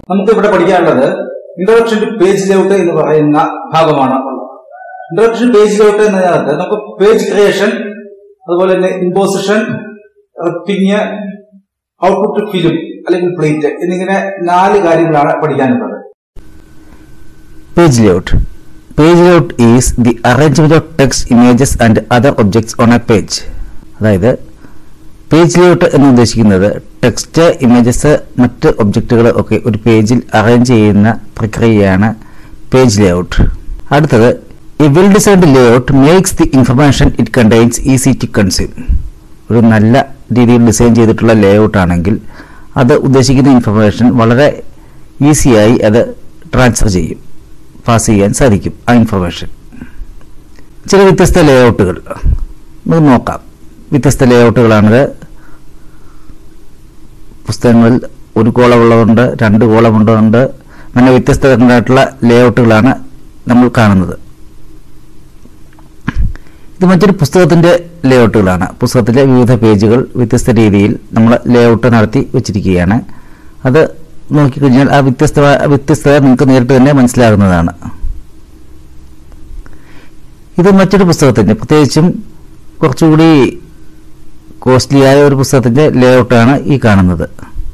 നമുക്ക് ഇവിടെ പഠിക്കാനുള്ളത് ഇൻട്രൊഡക്ഷൻ ടു പേജ് ലേഔട്ട് എന്ന് പറയുന്ന ഭാഗമാണ് ഇൻട്രൊഡക്ഷൻ പേജ് ലേഔട്ട് എന്നതിനകത്ത് നമുക്ക് പേജ് ക്രിയേഷൻ അതുപോലെ തന്നെ ഇമ്പോസിഷൻ റിപ്പിങ് ഔട്ട്പുട്ട് ഫിലിം അല്ലെങ്കിൽ പ്ലേറ്റ് എന്നിങ്ങനെ നാല് കാര്യങ്ങളാണ് പഠിക്കാനുള്ളത് Page layout. Page layout is the arrangement of text, images and other objects on a page. അതായത് പേജ് ലേഔട്ട് എന്ന് ഉദ്ദേശിക്കുന്നത് ടെക്സ്റ്റ് ഇമേജസ് മറ്റ് ഒബ്ജക്റ്റുകൾ ഒക്കെ ഒരു പേജിൽ അറേഞ്ച് ചെയ്യുന്ന പ്രക്രിയയാണ് പേജ് ലേഔട്ട് അടുത്തത് a well designed layout makes the information it contains easy to consume ഒരു നല്ല രീതിയിൽ ഡിസൈൻ ചെയ്തിട്ടുള്ള ലേഔട്ട് ആണെങ്കിൽ അത് ഉദ്ദേശിക്കുന്ന ഇൻഫർമേഷൻ വളരെ ഈസിയായി അത് ട്രാൻസ്ഫർ ചെയ്യും പാസ് ചെയ്യാൻ സാധിക്കും ആ ഇൻഫർമേഷൻ ചില വ്യത്യസ്ത ലേഔട്ടുകൾ നമുക്ക് നോക്കാം വ്യത്യസ്ത ലേഔട്ടുകളാണിത് പുസ്തകങ്ങളിൽ ഒരു കോളമുള്ളതുണ്ട് രണ്ട് കോളമുള്ളതുണ്ട് അങ്ങനെ വ്യത്യസ്ത തരത്തിലായിട്ടുള്ള ലേഔട്ടുകളാണ് നമ്മൾ കാണുന്നത് ഇത് മറ്റൊരു പുസ്തകത്തിന്റെ ലേഔട്ടുകളാണ് പുസ്തകത്തിലെ വിവിധ പേജുകൾ വ്യത്യസ്ത രീതിയിൽ നമ്മൾ ലേഔട്ട് നടത്തി വെച്ചിരിക്കുകയാണ് അത് നോക്കിക്കഴിഞ്ഞാൽ ആ വ്യത്യസ്ത വ്യത്യസ്തത നിങ്ങൾക്ക് നേരിട്ട് തന്നെ മനസ്സിലാകുന്നതാണ് ഇത് മറ്റൊരു പുസ്തകത്തിന്റെ പ്രത്യേകിച്ചും കുറച്ചുകൂടി കോസ്റ്റ്ലിയായ ഒരു പുസ്തകത്തിന്റെ ലേഔട്ടാണ് ഈ കാണുന്നത്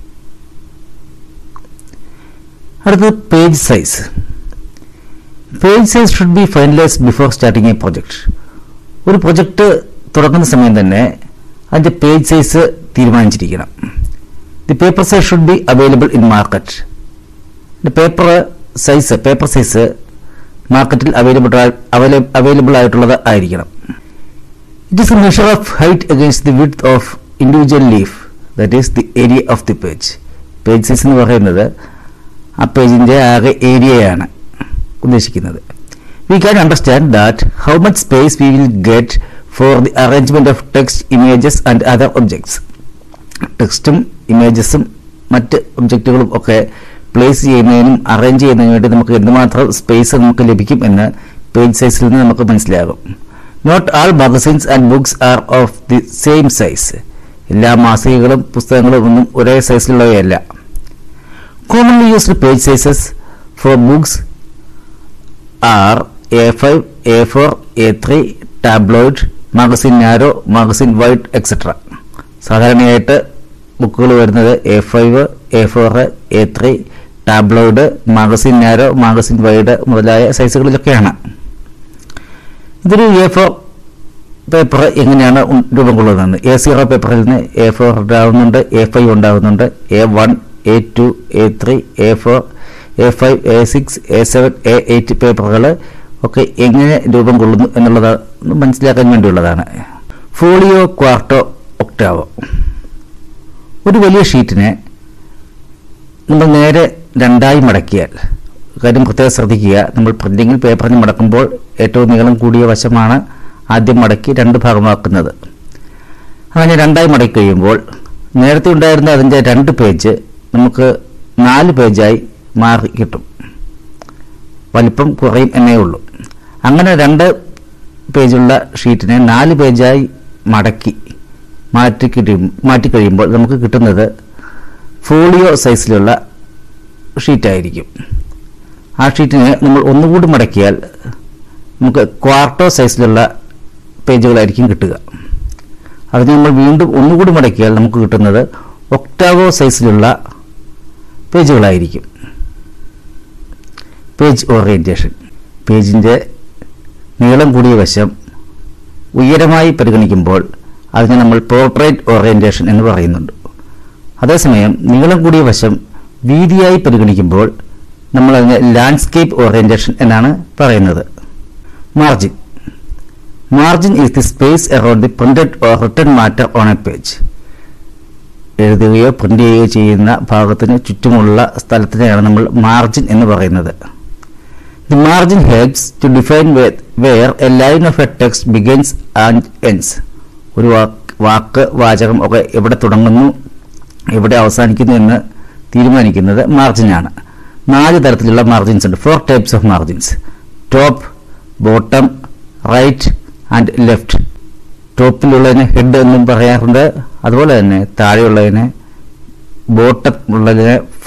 അടുത്തത് page size page size should be finalise before starting a project ഒരു പ്രൊജക്ട് തുടങ്ങുന്ന സമയം തന്നെ അതിന്റെ പേജ് സൈസ് തീരുമാനിച്ചിരിക്കണം the paper size should be available in market paper size paper size മാർക്കറ്റിൽ അവൈലബിൾ അവൈലബിൾ ആയിട്ടുള്ളത് ആയിരിക്കണം it is a measure of height against the width of individual leaf that is the area of the page page size എന്ന് പറയുന്നത് ആ പേജിന്റെ ആകെ ഏരിയയാണ് ഉദ്ദേശിക്കുന്നത് we can understand that how much space we will get for the arrangement of text images and other objects ടെക്സ്റ്റും ഇമേജസും മറ്റ് ഒബ്ജക്റ്റുകളും ഒക്കെ പ്ലേസ് ചെയ്യുന്നതിനും അറേഞ്ച് ചെയ്യുന്നതിനും വേണ്ടി നമുക്ക് എന്തുമാത്രം സ്പേസ് നമുക്ക് ലഭിക്കും എന്ന് പേജ് സൈസിൽ നിന്ന് നമുക്ക് മനസ്സിലാകും not all magazines and books are of the same size എല്ലാ മാസികകളും പുസ്തകങ്ങളും ഒന്നും ഒരേ സൈസിലുള്ളവയല്ല commonly used page sizes for books are A five A four A three tabloid magazine narrow magazine wide etcetera സാധാരണയായിട്ട് ബുക്കുകൾ വരുന്നത് A five A four A three tabloid magazine narrow magazine wide മുതലായ സൈസുകളിലൊക്കെയാണ് ഇതൊരു എ ഫോർ പേപ്പർ എങ്ങനെയാണ് ഉ- രൂപം കൊള്ളുന്നത് എ സീറോ പേപ്പറിൽ നിന്ന് എ ഫോർ ഉണ്ടാകുന്നുണ്ട് എ ഫൈവ് ഉണ്ടാകുന്നുണ്ട് A one A two A three A four A five A six A seven A eight പേപ്പറുകൾ ഒക്കെ എങ്ങനെ രൂപം കൊള്ളുന്നു എന്നുള്ളത് മനസ്സിലാക്കാൻ വേണ്ടിയുള്ളതാണ് ഫോളിയോ ക്വാർട്ടോ ഒക്ടാവോ ഒരു വലിയ ഷീറ്റിനെ നമ്മൾ നേരെ രണ്ടായി മടക്കിയാൽ കാര്യം പ്രത്യേകം ശ്രദ്ധിക്കുക നമ്മൾ പ്രിന്റിങ്ങിൽ പേപ്പറിന് മടക്കുമ്പോൾ ഏറ്റവും നീളം കൂടിയ വശമാണ് ആദ്യം മടക്കി രണ്ട് ഭാഗമാക്കുന്നത് അങ്ങനെ രണ്ടായി മടക്കി കഴിയുമ്പോൾ നേരത്തെ ഉണ്ടായിരുന്ന അതിൻ്റെ രണ്ട് പേജ് നമുക്ക് നാല് പേജായി മാറി കിട്ടും വലിപ്പം കുറയും എന്നേ ഉള്ളൂ അങ്ങനെ രണ്ട് പേജുള്ള ഷീറ്റിനെ നാല് പേജായി മടക്കി മാറ്റി കിട്ടിയും മാറ്റിക്കഴിയുമ്പോൾ നമുക്ക് കിട്ടുന്നത് ഫോളിയോ സൈസിലുള്ള ഷീറ്റായിരിക്കും ആ ഷീറ്റിനെ നമ്മൾ ഒന്നുകൂടി മടക്കിയാൽ നമുക്ക് ക്വാർട്ടോ സൈസിലുള്ള പേജുകളായിരിക്കും കിട്ടുക അതിന് നമ്മൾ വീണ്ടും ഒന്നുകൂടി മടക്കിയാൽ നമുക്ക് കിട്ടുന്നത് ഒക്ടാവോ സൈസിലുള്ള പേജുകളായിരിക്കും പേജ് ഓറിയന്റേഷൻ പേജിൻ്റെ നീളം കൂടിയ വശം ഉയരമായി പരിഗണിക്കുമ്പോൾ അതിനെ നമ്മൾ പോർട്രേറ്റ് ഓറിയന്റേഷൻ എന്ന് പറയുന്നുണ്ട് അതേസമയം നീളം കൂടിയ വശം വീതിയായി പരിഗണിക്കുമ്പോൾ നമ്മൾ അതിനെ ലാൻഡ്സ്കേപ്പ് ഓറിയന്റേഷൻ എന്നാണ് പറയുന്നത് margin margin is the space around the printed or written matter on a page എഴുതുകയോ പ്രിന്റ് ചെയ്യുകയോ ചെയ്യുന്ന ഭാഗത്തിന് ചുറ്റുമുള്ള സ്ഥലത്തിനെയാണ് നമ്മൾ മാർജിൻ എന്ന് പറയുന്നത് the margin helps to define where a line of a text begins and ends ഒരു വാക്ക് വാക്ക് വാചകം ഒക്കെ എവിടെ തുടങ്ങുന്നു എവിടെ അവസാനിക്കുന്നു എന്ന് തീരുമാനിക്കുന്നത് മാർജിനാണ് നാല് തരത്തിലുള്ള മാർജിൻസ് ഉണ്ട് four types of margins top bottom right and left ടോപ്പിലുള്ളതിനെ ഹെഡ് എന്നും പറയാറുണ്ട് അതുപോലെ തന്നെ താഴെയുള്ളതിനെ ബോട്ടം ഉള്ളതിനെ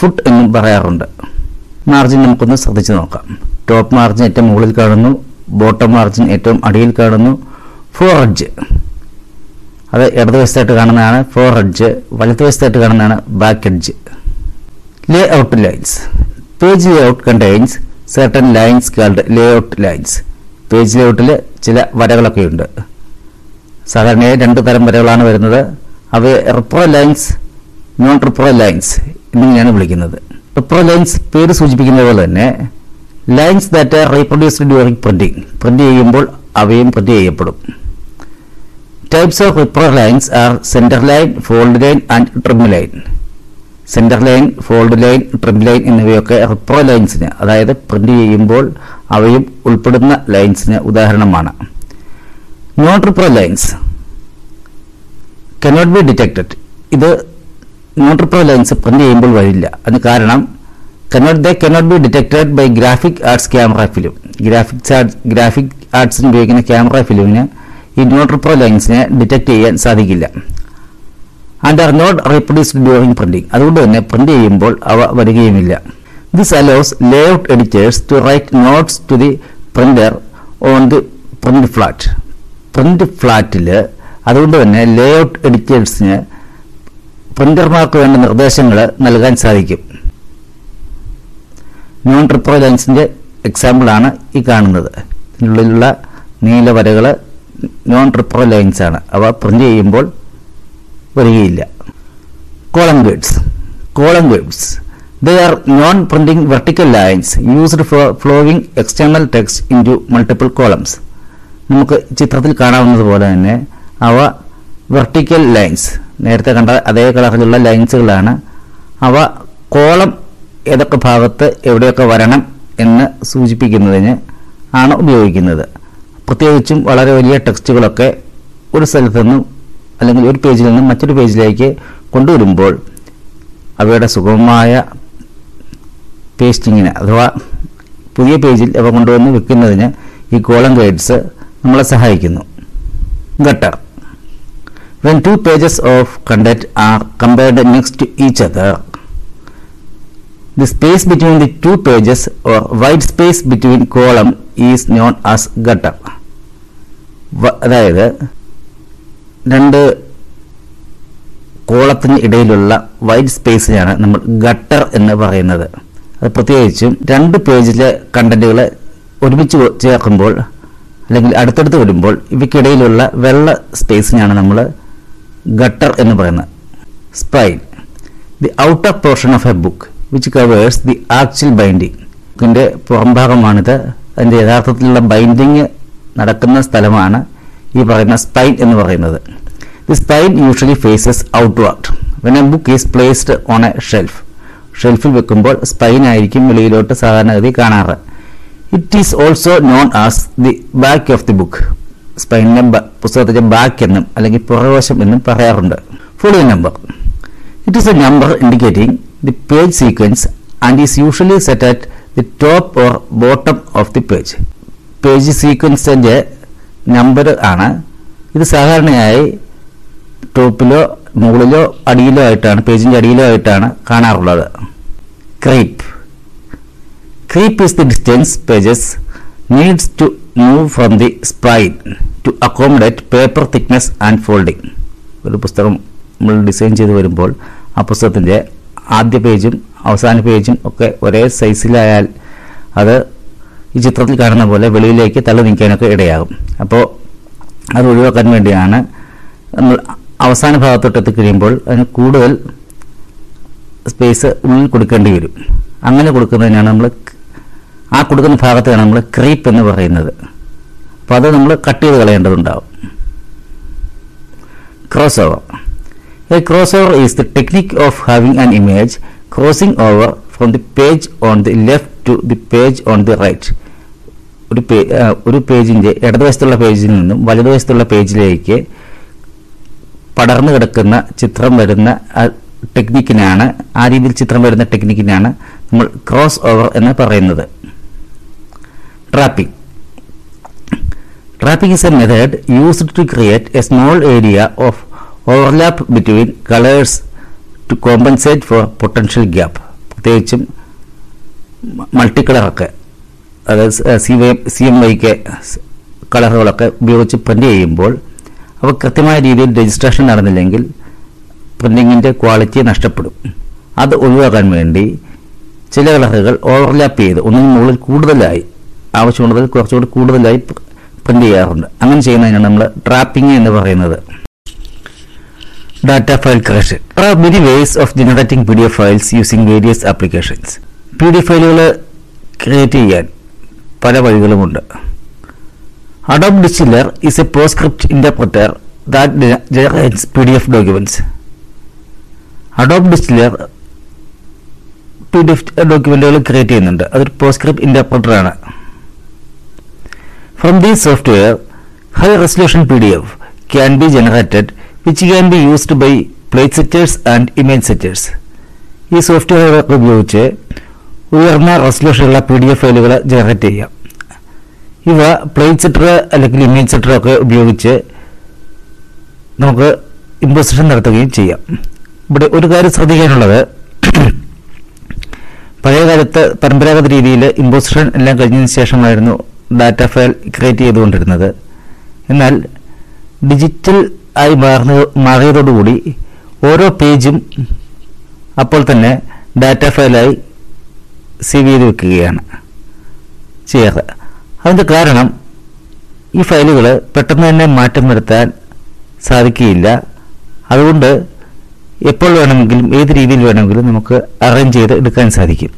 ഫുട്ട് എന്നും പറയാറുണ്ട് മാർജിൻ നമുക്കൊന്ന് ശ്രദ്ധിച്ചു നോക്കാം ടോപ്പ് മാർജിൻ ഏറ്റവും മുകളിൽ കാണുന്നു ബോട്ടം മാർജിൻ ഏറ്റവും അടിയിൽ കാണുന്നു ഫോർ എഡ്ജ് അത് ഇടതുവശത്തായിട്ട് കാണുന്നതാണ് ഫോർ എഡ്ജ് വലതുവശത്തായിട്ട് കാണുന്നതാണ് back edge layout lines page layout contains certain lines called layout lines page ലേ ഔട്ടിൽ ചില വരകളൊക്കെ ഉണ്ട് സാധാരണയായി രണ്ട് തരം വരകളാണ് വരുന്നത് അവയെ repro lines non repro lines എന്നിങ്ങനെയാണ് വിളിക്കുന്നത് റിപ്രോ ലൈൻസ് പേര് സൂചിപ്പിക്കുന്നത് പോലെ തന്നെ lines that are reproduced during printing print ചെയ്യുമ്പോൾ അവയും പ്രിന്റ് ചെയ്യപ്പെടും types of repro lines are centre line fold line and trim line centre line fold line trim line എന്നിവയൊക്കെ റിപ്രോ ലൈൻസിന് അതായത് പ്രിന്റ് ചെയ്യുമ്പോൾ അവയും ഉൾപ്പെടുന്ന ലൈൻസിന് ഉദാഹരണമാണ് non repro lines cannot be detected ഇത് നോൺ റിപ്രോ ലൈൻസ് പ്രിന്റ് ചെയ്യുമ്പോൾ വരില്ല അതിന് കാരണം cannot they cannot be detected by graphic arts camera film graphics arts graphic ആർട്സിന് ഉപയോഗിക്കുന്ന ക്യാമറ ഫിലിമിന് ഈ നോൺ റിപ്രോ ലൈൻസിനെ ഡിറ്റക്ട് ചെയ്യാൻ സാധിക്കില്ല and are not reproduced during printing അതുകൊണ്ട് തന്നെ പ്രിന്റ് ചെയ്യുമ്പോൾ അവ വരികയുമില്ല this allows layout editors to write notes to the printer on the print flat print ഫ്ലാറ്റിൽ അതുകൊണ്ട് തന്നെ ലേ ഔട്ട് എഡിറ്റേഴ്സിന് പ്രിന്റർമാർക്ക് വേണ്ട നിർദ്ദേശങ്ങൾ നൽകാൻ സാധിക്കും നോൺ ട്രിപ്രോ ലൈൻസിന്റെ എക്സാമ്പിളാണ് ഈ കാണുന്നത് ഇതിനുള്ളിലുള്ള നീല വരകൾ നോൺ ട്രിപ്രോ ലൈൻസ് ആണ് അവ പ്രിന്റ് ചെയ്യുമ്പോൾ വരികയില്ല column guides column guides they are non printing vertical lines used for flowing external text into multiple columns നമുക്ക് ചിത്രത്തിൽ കാണാവുന്നതുപോലെ തന്നെ അവ വെർട്ടിക്കൽ ലൈൻസ് നേരത്തെ കണ്ട അതേ കളറിലുള്ള ലൈൻസുകളാണ് അവ കോളം ഏതൊക്കെ ഭാഗത്ത് എവിടെയൊക്കെ വരണം എന്ന് സൂചിപ്പിക്കുന്നതിന് ആണ് ഉപയോഗിക്കുന്നത് പ്രത്യേകിച്ചും വളരെ വലിയ ടെക്സ്റ്റുകളൊക്കെ ഒരു സ്ഥലത്ത് നിന്നും അല്ലെങ്കിൽ ഒരു പേജിൽ നിന്നും മറ്റൊരു പേജിലേക്ക് കൊണ്ടുവരുമ്പോൾ അവയുടെ സുഗമമായ പേസ്റ്റിങ്ങിന് അഥവാ പുതിയ പേജിൽ അവ കൊണ്ടുവന്ന് വെക്കുന്നതിന് ഈ കോളം ഗൈഡ്സ് നമ്മളെ സഹായിക്കുന്നു gutter when two pages of content are compared next to each other the space between the two pages or white space between column is known as gutter അതായത് രണ്ട് കോളത്തിന് ഇടയിലുള്ള വൈറ്റ് സ്പേസിനെയാണ് നമ്മൾ ഗട്ടർ എന്ന് പറയുന്നത് അത് പ്രത്യേകിച്ചും രണ്ട് പേജിലെ കണ്ടന്റുകൾ ഒരുമിച്ച് ചേർക്കുമ്പോൾ അല്ലെങ്കിൽ അടുത്തടുത്ത് വരുമ്പോൾ ഇവയ്ക്കിടയിലുള്ള വെള്ള സ്പേസിനെയാണ് നമ്മൾ ഗട്ടർ എന്ന് പറയുന്നത് spine the outer portion of a book which covers the actual binding ബുക്കിൻ്റെ പുറംഭാഗമാണിത് അതിൻ്റെ യഥാർത്ഥത്തിലുള്ള ബൈൻഡിങ് നടക്കുന്ന സ്ഥലമാണ് ഈ പറയുന്ന സ്പൈൻ എന്ന് പറയുന്നത് the spine usually faces outward when a book is placed on a shelf ഷെൽഫിൽ വെക്കുമ്പോൾ സ്പൈൻ ആയിരിക്കും വെളിയിലോട്ട് സാധാരണഗതി കാണാറ് it is also known as the back of the book സ്പൈനിനെ പുസ്തകത്തിന്റെ ബാക്ക് എന്നും അല്ലെങ്കിൽ പുറകുവശം എന്നും പറയാറുണ്ട് folio number it is a number indicating the page sequence and is usually set at the top or bottom of the page page സീക്വൻസിന്റെ number ആണ് ഇത് സാധാരണയായി ടോപ്പിലോ മുകളിലോ അടിയിലോ ആയിട്ടാണ് പേജിന്റെ അടിയിലോ ആയിട്ടാണ് കാണാറുള്ളത് creep creep is the distance pages needs to move from the spine to accommodate paper thickness and folding ഒരു പുസ്തകം നമ്മൾ ഡിസൈൻ ചെയ്ത് വരുമ്പോൾ ആ പുസ്തകത്തിൻ്റെ ആദ്യ പേജും അവസാന പേജും ഒക്കെ ഒരേ സൈസിലായാൽ അത് ഈ ചിത്രത്തിൽ കാണുന്ന പോലെ വെളിയിലേക്ക് തള്ളി നീക്കാനൊക്കെ ഇടയാകും അപ്പോൾ അത് ഒഴിവാക്കാൻ വേണ്ടിയാണ് നമ്മൾ അവസാന ഭാഗത്തോട്ട് എത്തിക്കഴിയുമ്പോൾ അതിന് കൂടുതൽ സ്പേസ് ഉള്ളിൽ കൊടുക്കേണ്ടി വരും അങ്ങനെ കൊടുക്കുന്നതിനാണ് നമ്മൾ ആ കൊടുക്കുന്ന ഭാഗത്തെയാണ് നമ്മൾ ക്രീപ്പ് എന്ന് പറയുന്നത് അപ്പോൾ അത് നമ്മൾ കട്ട് ചെയ്ത് കളയേണ്ടതുണ്ടാവും cross over a cross over is the technique of having an image crossing over from the page on the left to the page on the right ഒരു പേ ഒരു പേജിൻ്റെ ഇടതുവശത്തുള്ള പേജിൽ നിന്നും വലതുവശത്തുള്ള പേജിലേക്ക് പടർന്നു കിടക്കുന്ന ചിത്രം വരുന്ന ടെക്നിക്കിനാണ് ആ രീതിയിൽ ചിത്രം വരുന്ന ടെക്നിക്കിനാണ് നമ്മൾ ക്രോസ് ഓവർ എന്ന് പറയുന്നത് trapping trapping is a method used to create a small area of overlap between colours to compensate for potential gap പ്രത്യേകിച്ചും മൾട്ടി കളറൊക്കെ അതായത് സി വൈ സി എം വൈക്ക് കളറുകളൊക്കെ ഉപയോഗിച്ച് പ്രിൻ്റ് ചെയ്യുമ്പോൾ അവ കൃത്യമായ രീതിയിൽ രജിസ്ട്രേഷൻ നടന്നില്ലെങ്കിൽ പ്രിൻറ്റിങ്ങിൻ്റെ ക്വാളിറ്റി നഷ്ടപ്പെടും അത് ഒഴിവാക്കാൻ വേണ്ടി ചില കളറുകൾ ഓവർലാപ്പ് ചെയ്ത് ഒന്നിന് മുകളിൽ കൂടുതലായി ആവശ്യമുള്ളതിൽ കുറച്ചുകൂടി കൂടുതലായി പ്രിൻ്റ് ചെയ്യാറുണ്ട് അങ്ങനെ ചെയ്യുന്നതിനാണ് നമ്മൾ ട്രാപ്പിംഗ് എന്ന് പറയുന്നത് ഡാറ്റ ഫയൽ ക്രഷൻ There are many ways of generating PDF files using various applications. P D ഫയലുകൾ ക്രിയേറ്റ് ചെയ്യാൻ പല വഴികളുമുണ്ട് Adobe Distiller is a PostScript interpreter that generates PDF documents. Adobe Distiller P D F ഡോക്യുമെന്റുകൾ create ചെയ്യുന്നുണ്ട് അതൊരു PostScript interpreter ആണ് from these software high resolution P D F can be generated which can be used by plate setters and image setters ഈ software ഉപയോഗിച്ച് ഉയർന്ന റെസൊല്യൂഷനുള്ള P D F ഫയലുകൾ generate ചെയ്യാം ഇവ പ്ലേറ്റ് സെറ്റർ അല്ലെങ്കിൽ ഇമേജ് സെറ്റർ ഒക്കെ ഉപയോഗിച്ച് നമുക്ക് ഇമ്പോസിഷൻ നടത്തുകയും ചെയ്യാം ഇവിടെ ഒരു കാര്യം ശ്രദ്ധിക്കാനുള്ളത് പഴയ കാലത്ത് പരമ്പരാഗത രീതിയിൽ ഇമ്പോസിഷൻ എല്ലാം കഴിഞ്ഞതിന് ശേഷമായിരുന്നു ഡാറ്റ ഫയൽ ക്രിയേറ്റ് ചെയ്തുകൊണ്ടിരുന്നത് എന്നാൽ ഡിജിറ്റൽ ആയി മാറുന്ന മാറിയതോടുകൂടി ഓരോ പേജും അപ്പോൾ തന്നെ ഡാറ്റ ഫയലായി സേവ് ചെയ്ത് വെക്കുകയാണ് ചെയ്യാറ് അതിൻ്റെ കാരണം ഈ ഫയലുകൾ പെട്ടെന്ന് തന്നെ മാറ്റം വരുത്താൻ സാധിക്കുകയില്ല അതുകൊണ്ട് എപ്പോൾ വേണമെങ്കിലും ഏത് രീതിയിൽ വേണമെങ്കിലും നമുക്ക് അറേഞ്ച് ചെയ്ത് എടുക്കാൻ സാധിക്കും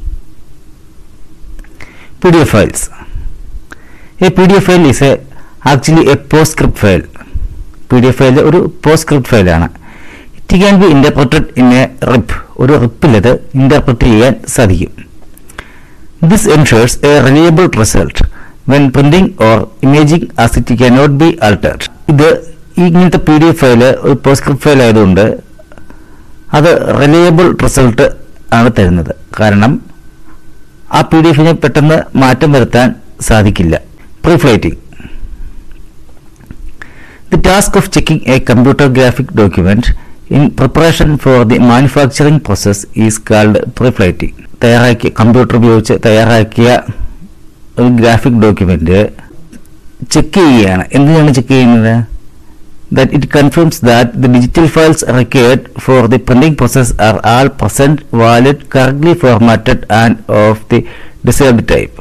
P D F files a P D F file is a actually a PostScript file P D F file ഒരു പോസ്റ്റ് സ്ക്രിപ്റ്റ് ഫയലാണ് it can be interpreted in a RIP ഒരു റിപ്പിൽ അത് ഇന്റർപ്രറ്റ് ചെയ്യാൻ സാധിക്കും this ensures a reliable result when printing or imaging as it cannot be altered ഇത് ഇങ്ങനത്തെ P D F file ഒരു പോസ്റ്റ് സ്ക്രിപ്റ്റ് ഫയൽ ആയതുകൊണ്ട് അത് റിലയബിൾ റിസൾട്ട് ആണ് തരുന്നത് കാരണം ആ പി ഡി എഫിനെ പെട്ടെന്ന് മാറ്റം വരുത്താൻ സാധിക്കില്ല preflighting the task of checking a computer graphic document in preparation for the manufacturing process is called preflighting തയ്യാറാക്കിയ കമ്പ്യൂട്ടർ ഉപയോഗിച്ച് തയ്യാറാക്കിയ ഒരു ഗ്രാഫിക് ഡോക്യുമെന്റ് ചെക്ക് ചെയ്യുകയാണ് എന്തിനാണ് ചെക്ക് ചെയ്യുന്നത് that it confirms that the digital files required for the printing process are all present, valid, correctly formatted and of the desired type.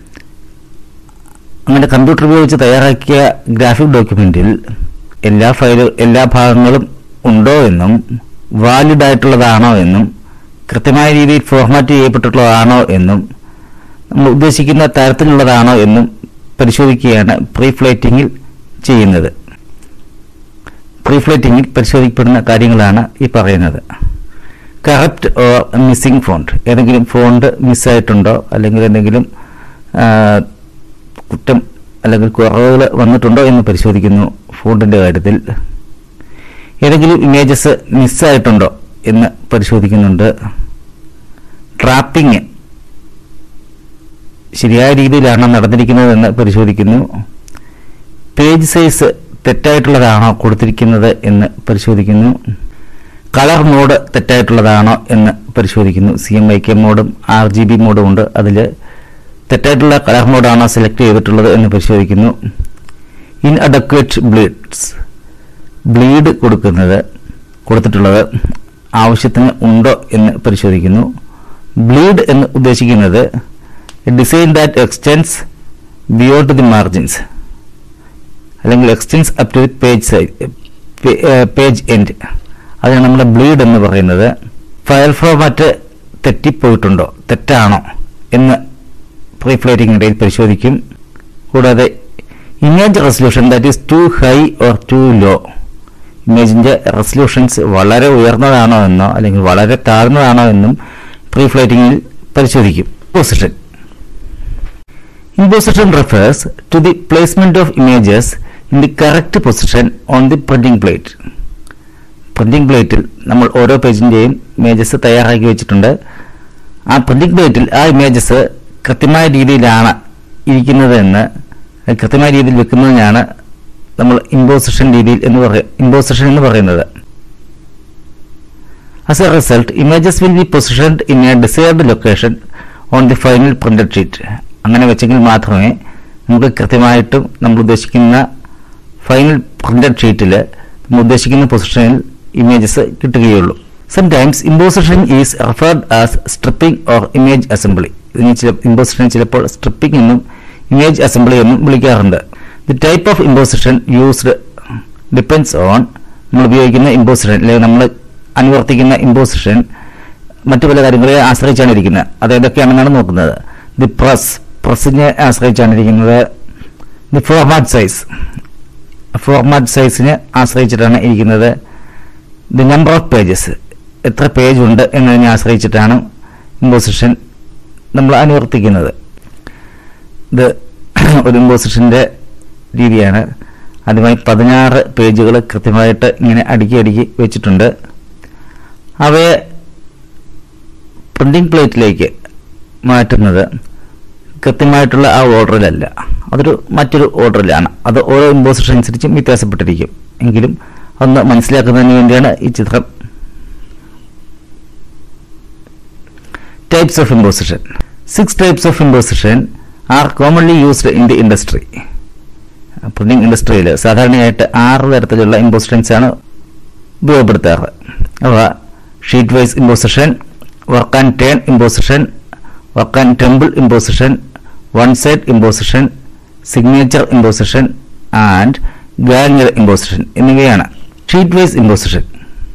അങ്ങനെ computer ഉപയോഗിച്ച് തയ്യാറാക്കിയ ഗ്രാഫിക് ഡോക്യുമെന്റിൽ എല്ലാ ഫയലും എല്ലാ ഭാഗങ്ങളും ഉണ്ടോ എന്നും വാലിഡ് ആയിട്ടുള്ളതാണോ എന്നും കൃത്യമായ രീതിയിൽ ഫോർമാറ്റ് ചെയ്യപ്പെട്ടിട്ടുള്ളതാണോ എന്നും നമ്മൾ ഉദ്ദേശിക്കുന്ന തരത്തിലുള്ളതാണോ എന്നും പരിശോധിക്കുകയാണ് പ്രീഫ്ലൈറ്റിംഗിൽ ചെയ്യുന്നത് പ്രീഫ്ലൈറ്റിംഗിൽ പരിശോധിക്കപ്പെടുന്ന കാര്യങ്ങളാണ് ഈ പറയുന്നത് കറപ്റ്റ് ഓർ മിസ്സിംഗ് ഫോണ്ട് ഏതെങ്കിലും ഫോണ്ട് മിസ്സായിട്ടുണ്ടോ അല്ലെങ്കിൽ എന്തെങ്കിലും കുറ്റം അല്ലെങ്കിൽ കുറവുകൾ വന്നിട്ടുണ്ടോ എന്ന് പരിശോധിക്കുന്നു ഫോണ്ടിൻ്റെ കാര്യത്തിൽ ഏതെങ്കിലും ഇമേജസ് മിസ്സായിട്ടുണ്ടോ എന്ന് പരിശോധിക്കുന്നുണ്ട് ട്രാപ്പിംഗ് ശരിയായ രീതിയിലാണോ നടന്നിരിക്കുന്നതെന്ന് പരിശോധിക്കുന്നു പേജ് സൈസ് തെറ്റായിട്ടുള്ളതാണോ കൊടുത്തിരിക്കുന്നത് എന്ന് പരിശോധിക്കുന്നു കളർ മോഡ് തെറ്റായിട്ടുള്ളതാണോ എന്ന് പരിശോധിക്കുന്നു സി എം ഐ കെ മോഡും ആർ ജി ബി മോഡും ഉണ്ട് അതിൽ തെറ്റായിട്ടുള്ള കളർ മോഡാണോ സെലക്ട് ചെയ്തിട്ടുള്ളത് എന്ന് പരിശോധിക്കുന്നു ഇൻ അഡക്വേറ്റ് ബ്ലീഡ്സ് ബ്ലീഡ് കൊടുക്കുന്നത് കൊടുത്തിട്ടുള്ളത് ആവശ്യത്തിന് ഉണ്ടോ എന്ന് പരിശോധിക്കുന്നു ബ്ലീഡ് എന്ന് ഉദ്ദേശിക്കുന്നത് design that extends beyond the margins അല്ലെങ്കിൽ extends up to page side page end അതാണ് നമ്മൾ ബ്ലീഡ് എന്ന് പറയുന്നത് ഫയൽ ഫോർമാറ്റ് തെറ്റിപ്പോയിട്ടുണ്ടോ തെറ്റാണോ എന്ന് പ്രീഫ്ലൈറ്റിംഗ് ഇടയിൽ പരിശോധിക്കും കൂടാതെ image resolution that is too high or too low ഇമേജിൻ്റെ റെസൊല്യൂഷൻസ് വളരെ ഉയർന്നതാണോ എന്നോ അല്ലെങ്കിൽ വളരെ താഴ്ന്നതാണോ എന്നും പ്രീഫ്ലൈറ്റിംഗിൽ പരിശോധിക്കും position Imposition refers to the placement of images in the correct position on the printing plate. Printing പ്ലേറ്റിൽ നമ്മൾ ഓരോ പേജിൻ്റെയും ഇമേജസ് തയ്യാറാക്കി വെച്ചിട്ടുണ്ട് ആ പ്രിന്റിംഗ് പ്ലേറ്റിൽ ആ ഇമേജസ് കൃത്യമായ രീതിയിലാണ് ഇരിക്കുന്നതെന്ന് കൃത്യമായ രീതിയിൽ വെക്കുന്നതിനാണ് നമ്മൾ ഇമ്പോസിഷൻ രീതിയിൽ എന്ന് പറയ ഇമ്പോസിഷൻ എന്ന് പറയുന്നത് As a result, images will be positioned in a desired location on the final printed sheet. അങ്ങനെ വെച്ചെങ്കിൽ മാത്രമേ നമുക്ക് കൃത്യമായിട്ടും നമ്മൾ ഉദ്ദേശിക്കുന്ന ഫൈനൽ പ്രിന്റഡ് ഷീറ്റിൽ നമ്മൾ ഉദ്ദേശിക്കുന്ന പൊസിഷനിൽ ഇമേജസ് കിട്ടുകയുള്ളൂ sometimes imposition is referred as stripping or image assembly ഇതിന് ചില ഇമ്പോസിഷൻ ചിലപ്പോൾ സ്ട്രിപ്പിംഗ് എന്നും ഇമേജ് അസംബ്ലി എന്നും വിളിക്കാറുണ്ട് the type of imposition used depends on നമ്മൾ ഉപയോഗിക്കുന്ന ഇമ്പോസിഷൻ അല്ലെങ്കിൽ നമ്മൾ അനുവർത്തിക്കുന്ന ഇമ്പോസിഷൻ മറ്റു പല കാര്യങ്ങളെ ആശ്രയിച്ചാണ് ഇരിക്കുന്നത് അത് ഏതൊക്കെയാണെന്നാണ് നോക്കുന്നത് ദി പ്രസ് പ്രസ്സിനെ ആശ്രയിച്ചാണ് ഇരിക്കുന്നത് ദി ഫോർമാറ്റ് സൈസ് ഫോർമാറ്റ് സൈസിനെ ആശ്രയിച്ചിട്ടാണ് ഇരിക്കുന്നത് ദി നമ്പർ ഓഫ് പേജസ് എത്ര പേജ് ഉണ്ട് എന്നതിനെ ആശ്രയിച്ചിട്ടാണ് ഇമ്പോസിഷൻ നമ്മൾ അനുവർത്തിക്കുന്നത് ഇത് ഒരു ഇമ്പോസിഷൻ്റെ രീതിയാണ് ആദ്യമായി പതിനാറ് പേജുകൾ കൃത്യമായിട്ട് ഇങ്ങനെ അടുക്കി അടുക്കി വെച്ചിട്ടുണ്ട് അവയെ പ്രിന്റിംഗ് പ്ലേറ്റിലേക്ക് മാറ്റുന്നത് കൃത്യമായിട്ടുള്ള ആ ഓർഡറിലല്ല അതൊരു മറ്റൊരു ഓർഡറിലാണ് അത് ഓരോ ഇമ്പോസിഷൻ അനുസരിച്ചും വ്യത്യാസപ്പെട്ടിരിക്കും എങ്കിലും ഒന്ന് മനസ്സിലാക്കുന്നതിന് വേണ്ടിയാണ് ഈ ചിത്രം types of imposition six types of imposition are commonly used in the industry printing ഇൻഡസ്ട്രിയിൽ സാധാരണയായിട്ട് ആറ് തരത്തിലുള്ള ഇമ്പോസിഷൻസ് ആണ് ഉപയോഗപ്പെടുത്താറ് അവ sheetwise imposition work and turn imposition work and tumble imposition one side imposition signature imposition and ganger imposition എന്നിവയാണ് sheetwise imposition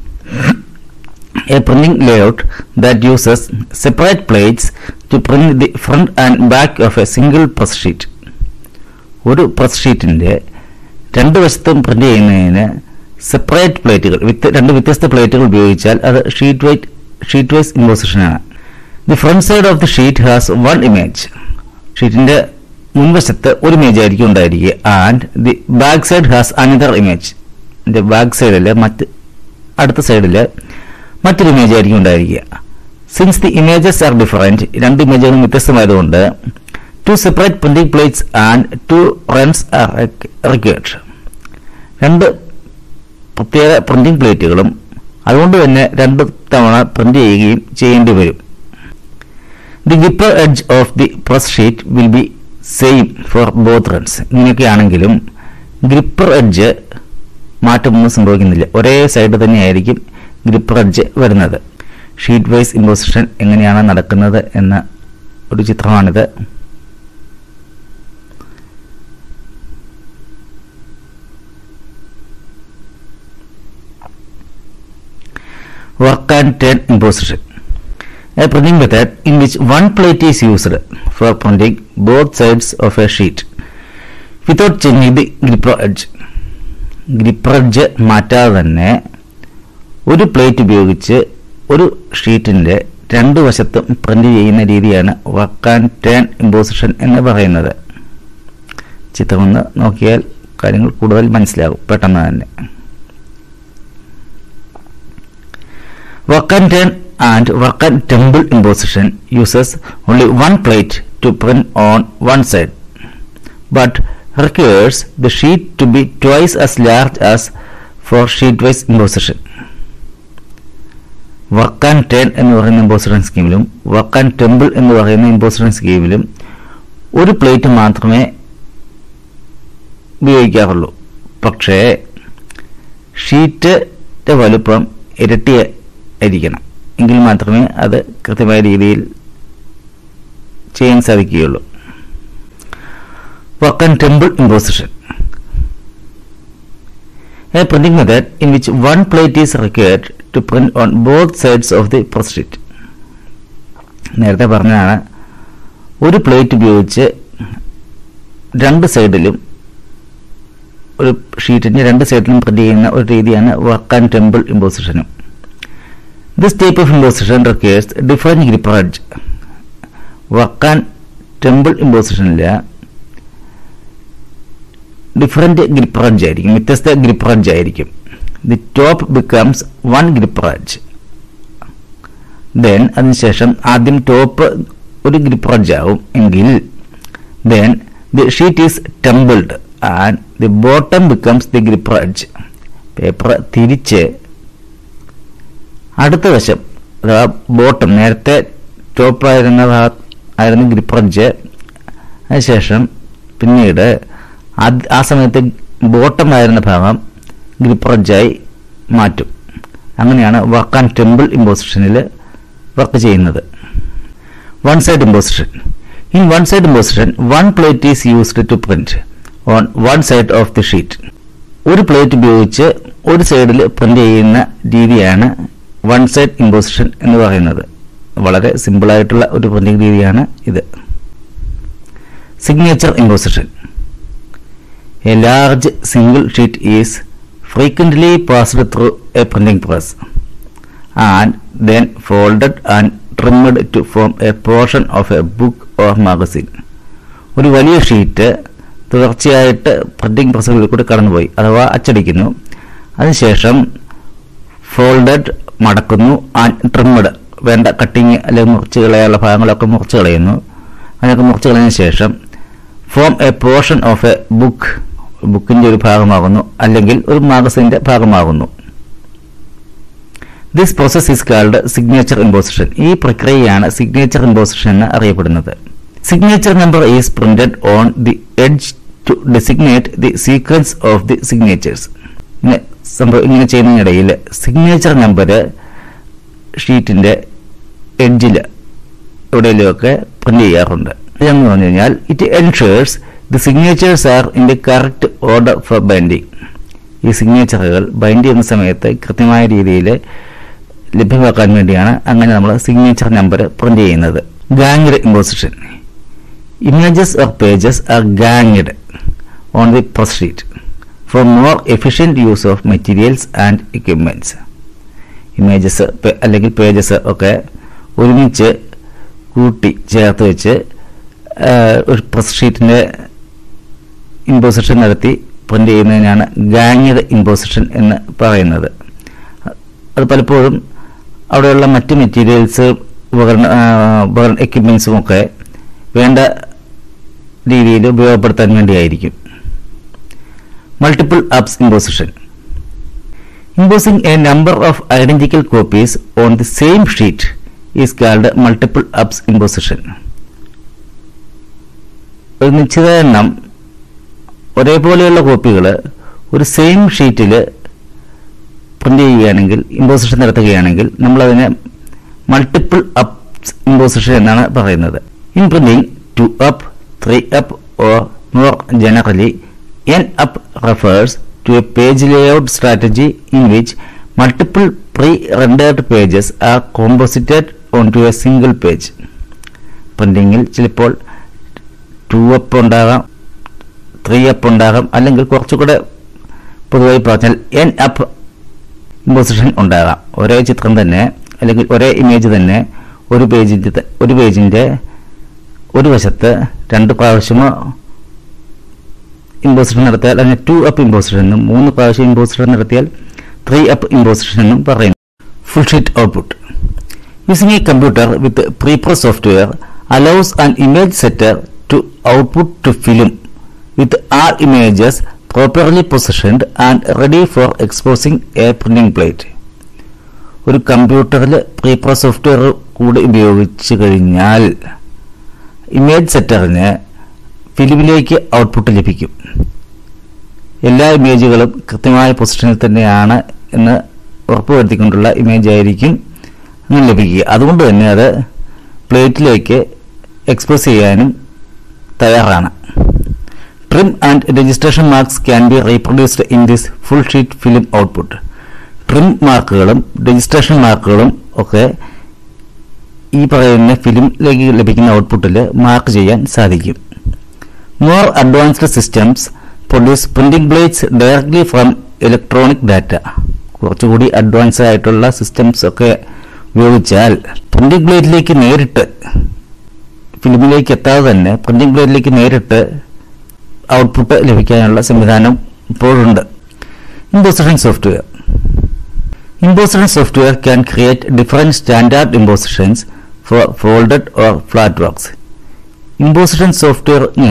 a printing layout that uses separate plates to print the front and back of a single press sheet. ഒരു press ഷീറ്റിന്റെ രണ്ട് വശത്തും print ചെയ്യുന്നതിന് separate പ്ലേറ്റുകൾ വിത്ത് രണ്ട് വ്യത്യസ്ത പ്ലേറ്റുകൾ ഉപയോഗിച്ചാൽ അത് sheet white sheetwise imposition ആണ് the front side of the sheet has one image ഷീറ്റിന്റെ മുൻവശത്ത് ഒരു ഇമേജ് ആയിരിക്കും ഉണ്ടായിരിക്കുക and the back side has another image ഇതിന്റെ ബാക്ക് സൈഡിൽ മറ്റ് അടുത്ത സൈഡിൽ മറ്റൊരു ഇമേജ് ആയിരിക്കും ഉണ്ടായിരിക്കുക since the images are different രണ്ട് ഇമേജുകളും വ്യത്യസ്തമായതുകൊണ്ട് two separate printing plates and two runs are required രണ്ട് പ്രത്യേക പ്രിന്റിംഗ് പ്ലേറ്റുകളും അതുകൊണ്ട് തന്നെ രണ്ട് തവണ പ്രിന്റ് ചെയ്യുകയും ചെയ്യേണ്ടി വരും the gripper edge of the press sheet will be same for both runs ഇങ്ങനെയൊക്കെയാണെങ്കിലും ഗ്രിപ്പർ എഡ്ജ് മാറ്റമൊന്നും സംഭവിക്കുന്നില്ല ഒരേ സൈഡ് തന്നെയായിരിക്കും ഗ്രിപ്പർ എഡ്ജ് വരുന്നത് ഷീറ്റ് വൈസ് ഇമ്പോസിഷൻ എങ്ങനെയാണ് നടക്കുന്നത് എന്ന ഒരു ചിത്രമാണിത് work and turn imposition a printing method in which one plate is used for printing both sides of a sheet without changing the gripper edge. Gripper edge മാറ്റാതെ തന്നെ ഒരു plate ഉപയോഗിച്ച് ഒരു ഷീറ്റിന്റെ രണ്ട് വശത്തും പ്രിന്റ് ചെയ്യുന്ന രീതിയാണ് വർക്ക് ആൻഡ് ടേൺ ഇമ്പോസിഷൻ എന്ന് പറയുന്നത് ചിത്രം ഒന്ന് നോക്കിയാൽ കാര്യങ്ങൾ കൂടുതൽ മനസ്സിലാകും പെട്ടെന്ന് തന്നെ work and turn and work and temple imposition uses only one plate to print on one side but requires the sheet to be twice as large as for sheet-wise imposition. Work and turn എന്ന് പറയുന്ന imposition സ്കീമിലും work and tumble എന്ന് പറയുന്ന imposition സ്കീമിലും ഒരു plate മാത്രമേ ഉപയോഗിക്കാറുള്ളൂ പക്ഷേ ഷീറ്റിന്റെ വലുപ്പം ഇരട്ടി ആയിരിക്കണം എങ്കിൽ മാത്രമേ അത് കൃത്യമായ രീതിയിൽ ചെയ്യാൻ സാധിക്കുകയുള്ളൂ work and tumble imposition a printing method in which one plate is required to print on both sides of the press sheet നേരത്തെ പറഞ്ഞതാണ് ഒരു പ്ലേറ്റ് ഉപയോഗിച്ച് രണ്ട് സൈഡിലും ഒരു ഷീറ്റിന്റെ രണ്ട് സൈഡിലും പ്രിന്റ് ചെയ്യുന്ന ഒരു രീതിയാണ് വർക്ക് ആൻഡ് ടെമ്പിൾ ഇമ്പോസിഷനും This type of imposition requires different gripper edge. Work and tumble ഇമ്പോസിഷനിൽ ഡിഫറെന്റ് ഗ്രിപ്പർ എഡ്ജ് ആയിരിക്കും വ്യത്യസ്ത ഗ്രിപ്പർ എഡ്ജ് ആയിരിക്കും the top becomes one gripper edge then അതിനുശേഷം ആദ്യം ടോപ്പ് ഒരു ഗ്രിപ്പർ എഡ്ജ് ആവും എങ്കിൽ then the sheet is tumbled and the bottom becomes the gripper edge paper തിരിച്ച് അടുത്ത വശം അഥവാ ബോട്ടം നേരത്തെ ടോപ്പ് ആയിരുന്ന ഭാഗ ആയിരുന്നു ഗ്രിപ്പറഞ്ച് അതിനുശേഷം പിന്നീട് അത് ആ സമയത്ത് ബോട്ടം ആയിരുന്ന ഭാഗം ഗ്രിപ്പറഞ്ചായി മാറ്റും അങ്ങനെയാണ് വർക്ക് ആൻഡ് ടെമ്പിൾ ഇമ്പോസിഷനിൽ വർക്ക് ചെയ്യുന്നത് one side imposition in one side imposition one plate is used to print on one side of the sheet ഒരു പ്ലേറ്റ് ഉപയോഗിച്ച് ഒരു സൈഡിൽ പ്രിന്റ് ചെയ്യുന്ന രീതിയാണ് വൺ സൈഡ് ഇമ്പോസിഷൻ എന്ന് പറയുന്നത് വളരെ സിമ്പിളായിട്ടുള്ള ഒരു പ്രിന്റിംഗ് രീതിയാണ് ഇത് signature imposition a large single sheet is frequently passed through a printing press and then folded and trimmed to form a portion of a book or magazine. ഒരു വലിയ sheet തുടർച്ചയായിട്ട് പ്രിന്റിംഗ് പ്രസ്സുകളിൽ കൂടി കടന്നുപോയി അഥവാ അച്ചടിക്കുന്നു അതിനുശേഷം ഫോൾഡഡ് മടക്കുന്നു ആൻഡ് ട്രിമ്മഡ് വേണ്ട cutting അല്ലെങ്കിൽ മുറിച്ച് കളയാനുള്ള ഭാഗങ്ങളൊക്കെ മുറിച്ച് കളയുന്നു അതിനൊക്കെ മുറിച്ച് കളഞ്ഞ ശേഷം form a portion of a book ബുക്കിന്റെ ഒരു ഭാഗമാകുന്നു അല്ലെങ്കിൽ ഒരു മാഗസിന്റെ ഭാഗമാകുന്നു this process is called signature imposition ഈ പ്രക്രിയയാണ് സിഗ്നേച്ചർ ഇമ്പോസിഷൻ എന്ന് അറിയപ്പെടുന്നത് signature number is printed on the edge to designate the sequence of the signatures ഇങ്ങനെ സംഭവം ഇങ്ങനെ ചെയ്യുന്നതിനിടയിൽ സിഗ്നേച്ചർ നമ്പർ ഷീറ്റിന്റെ എഡ്ജിൽ എവിടെയെങ്കിലുമൊക്കെ പ്രിന്റ് ചെയ്യാറുണ്ട് എന്ന് പറഞ്ഞു കഴിഞ്ഞാൽ it ensures the signatures are in the correct order for binding ഈ സിഗ്നേച്ചറുകൾ ബൈൻഡ് ചെയ്യുന്ന സമയത്ത് കൃത്യമായ രീതിയിൽ ലഭ്യമാക്കാൻ വേണ്ടിയാണ് അങ്ങനെ നമ്മൾ സിഗ്നേച്ചർ നമ്പർ പ്രിന്റ് ചെയ്യുന്നത് ganged imposition images or pages are ganged on the press sheet for more efficient use of materials and equipments images അല്ലെങ്കിൽ പേജസ് ഒക്കെ ഒരുമിച്ച് കൂട്ടി ചേർത്ത് വെച്ച് ഒരു പ്രസ് ഷീറ്റിൻ്റെ ഇമ്പോസിഷൻ നടത്തി പ്രിന്റ് ചെയ്യുന്നതിനാണ് ഗാങ്ഡ് ഇമ്പോസിഷൻ എന്ന് പറയുന്നത് അത് പലപ്പോഴും അവിടെയുള്ള മറ്റ് മെറ്റീരിയൽസ് ഉപകരണ ഉപകരണ എക്യുപ്മെൻസും ഒക്കെ വേണ്ട രീതിയിൽ ഉപയോഗപ്പെടുത്താൻ വേണ്ടിയായിരിക്കും multiple ups imposition imposing a number of identical copies on the same sheet is called multiple ups imposition ഒരു നിശ്ചിത എണ്ണം ഒരേപോലെയുള്ള കോപ്പികൾ ഒരു സെയിം ഷീറ്റിൽ പ്രിന്റ് ചെയ്യുകയാണെങ്കിൽ ഇമ്പോസിഷൻ നടത്തുകയാണെങ്കിൽ നമ്മളതിനെ മൾട്ടിപ്പിൾ അപ്സ് ഇമ്പോസിഷൻ എന്നാണ് പറയുന്നത് in printing two up three up or more generally N up refers to a page layout strategy in which multiple prerendered pages are composited on to a single page പ്രിന്റിങ്ങിൽ ചിലപ്പോൾ two up ഉണ്ടാകാം three up ഉണ്ടാകാം അല്ലെങ്കിൽ കുറച്ചുകൂടെ പൊതുവായി പറഞ്ഞാൽ N up imposition ഉണ്ടാകാം ഒരേ ചിത്രം തന്നെ അല്ലെങ്കിൽ ഒരേ ഇമേജ് തന്നെ ഒരു പേജിൻ്റെ ഒരു പേജിൻ്റെ ഒരു വശത്ത് രണ്ട് പ്രാവശ്യമോ ഇമ്പോസിഷൻ നടത്തിയാൽ അതിനെ ടു അപ്പ് ഇമ്പോസിഷൻ എന്നും മൂന്ന് പ്രാവശ്യം ഇമ്പോസിഷൻ നടത്തിയാൽ ത്രീ അപ്പ് ഇമ്പോസിഷൻ എന്നും പറയുന്നു full sheet output using a computer with prepress software allows an image setter to output to film with all images properly positioned and ready for exposing a printing plate. ഒരു കമ്പ്യൂട്ടറിൽ പ്രീപ്ര software കൂടി ഉപയോഗിച്ച് കഴിഞ്ഞാൽ image സെറ്ററിന് ഫിലിമിലേക്ക് output ലഭിക്കും എല്ലാ ഇമേജുകളും കൃത്യമായ പൊസിഷനിൽ തന്നെയാണ് എന്ന് ഉറപ്പുവരുത്തിക്കൊണ്ടുള്ള ഇമേജ് ആയിരിക്കും അങ്ങനെ ലഭിക്കുക അതുകൊണ്ട് തന്നെ അത് പ്ലേറ്റിലേക്ക് എക്സ്പോസ് ചെയ്യാനും തയ്യാറാണ് trim and registration marks can be reproduced in this full sheet film output trim മാർക്കുകളും രജിസ്ട്രേഷൻ മാർക്കുകളും ഒക്കെ ഈ പറയുന്ന ഫിലിമിലേക്ക് ലഭിക്കുന്ന ഔട്ട്പുട്ടിൽ മാർക്ക് ചെയ്യാൻ സാധിക്കും more advanced systems produce printing plates directly from electronic data കുറച്ചുകൂടി അഡ്വാൻസ് ആയിട്ടുള്ള സിസ്റ്റംസ് ഒക്കെ ഉപയോഗിച്ചാൽ പ്രിന്റിംഗ് ബ്ലേഡിലേക്ക് നേരിട്ട് ഫിലിമിലേക്ക് എത്താതെ തന്നെ പ്രിന്റിംഗ് ബ്ലേഡിലേക്ക് നേരിട്ട് ഔട്ട്പുട്ട് ലഭിക്കാനുള്ള സംവിധാനം ഇപ്പോഴുണ്ട് imposition software imposition software can create different standard impositions for folded or flat works imposition സോഫ്റ്റ്വെയറിന്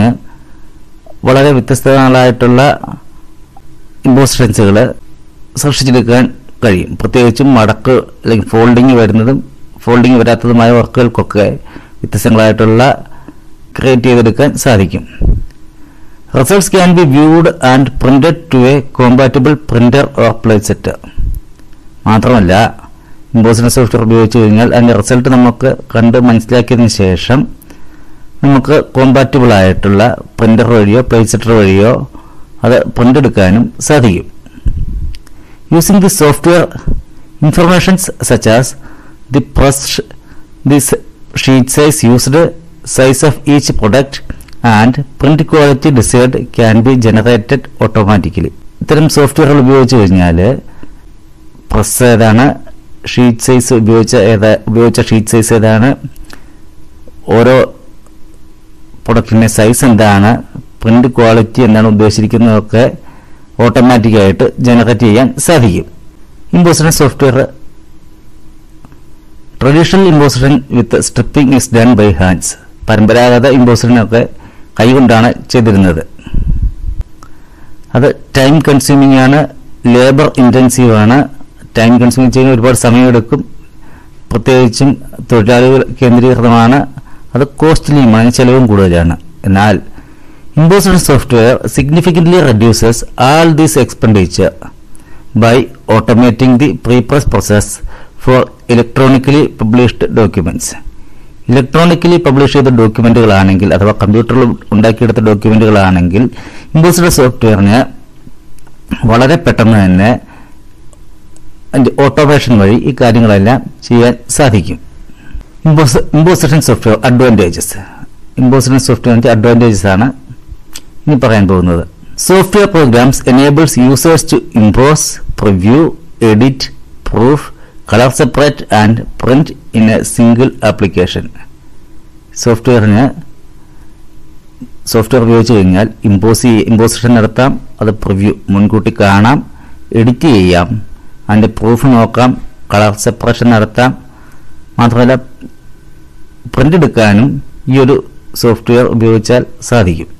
വളരെ വ്യത്യസ്തങ്ങളായിട്ടുള്ള ഇമ്പോസിഷൻസുകൾ സൃഷ്ടിച്ചെടുക്കാൻ കഴിയും പ്രത്യേകിച്ചും മടക്ക് അല്ലെങ്കിൽ ഫോൾഡിങ് വരുന്നതും ഫോൾഡിങ് വരാത്തതുമായ വർക്കുകൾക്കൊക്കെ വ്യത്യസ്തങ്ങളായിട്ടുള്ള ക്രിയേറ്റ് ചെയ്തെടുക്കാൻ സാധിക്കും results can be viewed and printed to a compatible printer or plate set മാത്രമല്ല ഇമ്പോസിന സോഫ്റ്റ്വെയർ ഉപയോഗിച്ച് കഴിഞ്ഞാൽ അതിന്റെ റിസൾട്ട് നമുക്ക് കണ്ട് മനസ്സിലാക്കിയതിന് ശേഷം നമുക്ക് കോമ്പാറ്റബിൾ ആയിട്ടുള്ള പ്രിന്റർ വഴിയോ പ്ലേറ്റ് സെറ്റർ വഴിയോ അത് പ്രിന്റ് എടുക്കാനും സാധിക്കും using the software informations such as the press the sheet size used size of each product and print quality decide can be generated automatically ഇത്തരം സോഫ്റ്റ്വെയറുകൾ ഉപയോഗിച്ച് കഴിഞ്ഞാൽ പ്രസ് ഏതാണ് ഷീറ്റ് സൈസ് ഉപയോഗിച്ച ഏതാ ഉപയോഗിച്ച ഷീറ്റ് സൈസ് ഏതാണ് ഓരോ പ്രൊഡക്റ്റിന്റെ സൈസ് എന്താണ് പ്രിന്റ് ക്വാളിറ്റി എന്താണ് ഉദ്ദേശിച്ചിരിക്കുന്നതൊക്കെ ഓട്ടോമാറ്റിക്കായിട്ട് ജനറേറ്റ് ചെയ്യാൻ സാധിക്കും imposition software traditional imposition with stripping is done by hands പരമ്പരാഗത ഇമ്പോസിഷനൊക്കെ കൈകൊണ്ടാണ് ചെയ്തിരുന്നത് അത് ടൈം കൺസ്യൂമിംഗ് ആണ് ലേബർ ഇന്റൻസീവ് ആണ് ടൈം കൺസ്യൂമിംഗ് ചെയ്യാൻ ഒരുപാട് സമയമെടുക്കും പ്രത്യേകിച്ചും തൊഴിലാളികൾ കേന്ദ്രീകൃതമാണ് അത് കോസ്റ്റ്ലിയുമാണ് ചെലവും കൂടുതലാണ് എന്നാൽ imposition software significantly reduces all these expenditure by automating the prepress process for electronically published documents electronically publish ചെയ്ത ഡോക്യുമെന്റുകളാണെങ്കിൽ അഥവാ കമ്പ്യൂട്ടറിൽ ഉണ്ടാക്കിയെടുത്ത ഡോക്യുമെന്റുകളാണെങ്കിൽ ഇമ്പോസിഡ് സോഫ്റ്റ്വെയറിന് വളരെ പെട്ടെന്ന് തന്നെ അതിന്റെ ഓട്ടോമേഷൻ വഴി ഈ കാര്യങ്ങളെല്ലാം ചെയ്യാൻ സാധിക്കും ഇമ്പോസിഷൻ സോഫ്റ്റ്വെയർ അഡ്വാൻറ്റേജസ് ഇമ്പോസിഷൻ സോഫ്റ്റ്വെയറിന്റെ അഡ്വാൻറ്റേജസ് ആണ് ഇനി പറയാൻ പോകുന്നത് software programs enables users to impose preview edit proof colour separate and print in a single application സോഫ്റ്റ്വെയറിന് സോഫ്റ്റ്വെയർ ഉപയോഗിച്ച് കഴിഞ്ഞാൽ ഇമ്പോസ് ഇമ്പോസിഷൻ നടത്താം അത് പ്രിവ്യൂ മുൻകൂട്ടി കാണാം എഡിറ്റ് ചെയ്യാം അതിന്റെ പ്രൂഫ് നോക്കാം കളർ സെപ്പറേഷൻ നടത്താം മാത്രമല്ല പ്രിന്റ് എടുക്കാനും ഈ ഒരു സോഫ്റ്റ്വെയർ ഉപയോഗിച്ചാൽ സാധിക്കും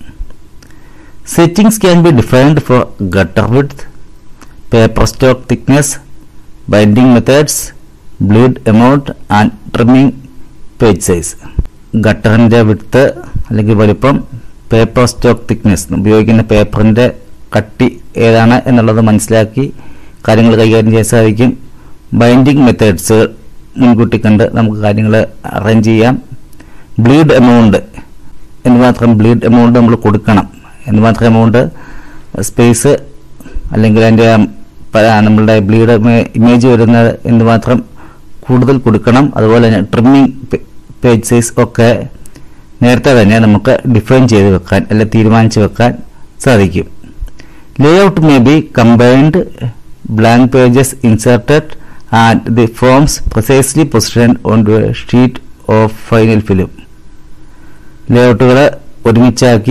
settings can be defined for gutter width paper stock thickness binding methods bleed amount and trimming page size ഗട്ടറിന്റെ വിട്ത്ത് അല്ലെങ്കിൽ വലിപ്പം പേപ്പർ സ്റ്റോക്ക് തിക്നെസ് ഉപയോഗിക്കുന്ന പേപ്പറിന്റെ കട്ടി ഏതാണ് എന്നുള്ളത് മനസ്സിലാക്കി കാര്യങ്ങൾ കൈകാര്യം ചെയ്യാൻ സാധിക്കും ബൈൻഡിംഗ് മെത്തേഡ്സ് മുൻകൂട്ടി കണ്ട് നമുക്ക് കാര്യങ്ങൾ അറേഞ്ച് ചെയ്യാം ബ്ലീഡ് എമൗണ്ട് എന്തുമാത്രം ബ്ലീഡ് എമൗണ്ട് നമ്മൾ കൊടുക്കണം എന്തുമാത്രം എമൗണ്ട് സ്പേസ് അല്ലെങ്കിൽ അതിൻ്റെ നമ്മളുടെ ബ്ലീഡ് ഇമേജ് വരുന്നത് എന്തുമാത്രം കൂടുതൽ കൊടുക്കണം അതുപോലെ തന്നെ ട്രിമ്മിങ് പേജ് സൈസ് ഒക്കെ നേരത്തെ തന്നെ നമുക്ക് ഡിഫൈൻ ചെയ്ത് വെക്കാൻ അല്ലെ തീരുമാനിച്ച് വെക്കാൻ സാധിക്കും layout may be combined blank pages inserted and the forms precisely position on to a sheet of final film ലേഔട്ടുകൾ ഒരുമിച്ചാക്കി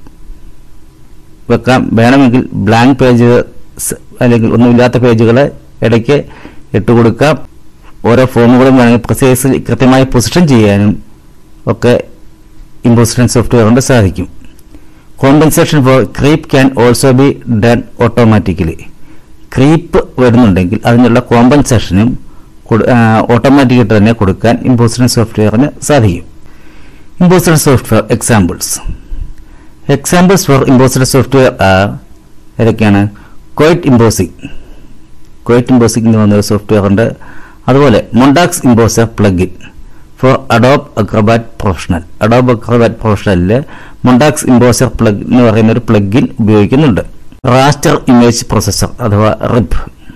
വെക്കാം വേണമെങ്കിൽ ബ്ലാങ്ക് പേജ് അല്ലെങ്കിൽ ഒന്നുമില്ലാത്ത പേജുകൾ ഇടയ്ക്ക് ഇട്ടുകൊടുക്കാം ഓരോ ഫോമുകളും വേണമെങ്കിൽ പ്രിസൈസ്ലി കൃത്യമായി പൊസിഷൻ ചെയ്യാനും ഒക്കെ ഇമ്പോസിഷൻ സോഫ്റ്റ്വെയർ കൊണ്ട് സാധിക്കും compensation for creep can also be done automatically creep വരുന്നുണ്ടെങ്കിൽ അതിനുള്ള കോമ്പൻസേഷനും ഓട്ടോമാറ്റിക്കായിട്ട് തന്നെ കൊടുക്കാൻ ഇമ്പോസിഷൻ സോഫ്റ്റ്വെയറിന് സാധിക്കും imposition software examples examples for imposition software are ഏതൊക്കെയാണ് ക്വൈറ്റ് ഇമ്പോസിംഗ് ക്വൈറ്റ് ഇമ്പോസിംഗ് എന്ന് പറഞ്ഞ സോഫ്റ്റ്വെയർ ഉണ്ട് അതുപോലെ Montax Imposer plugin for Adobe Acrobat Professional Adobe Acrobat പ്രൊഫഷണലിൽ മൊണ്ടാക്സ് ഇമ്പോസർ പ്ലഗ് എന്ന് പറയുന്ന ഒരു പ്ലഗിൻ ഉപയോഗിക്കുന്നുണ്ട് റാസ്റ്റർ ഇമേജ് പ്രോസസർ അഥവാ RIP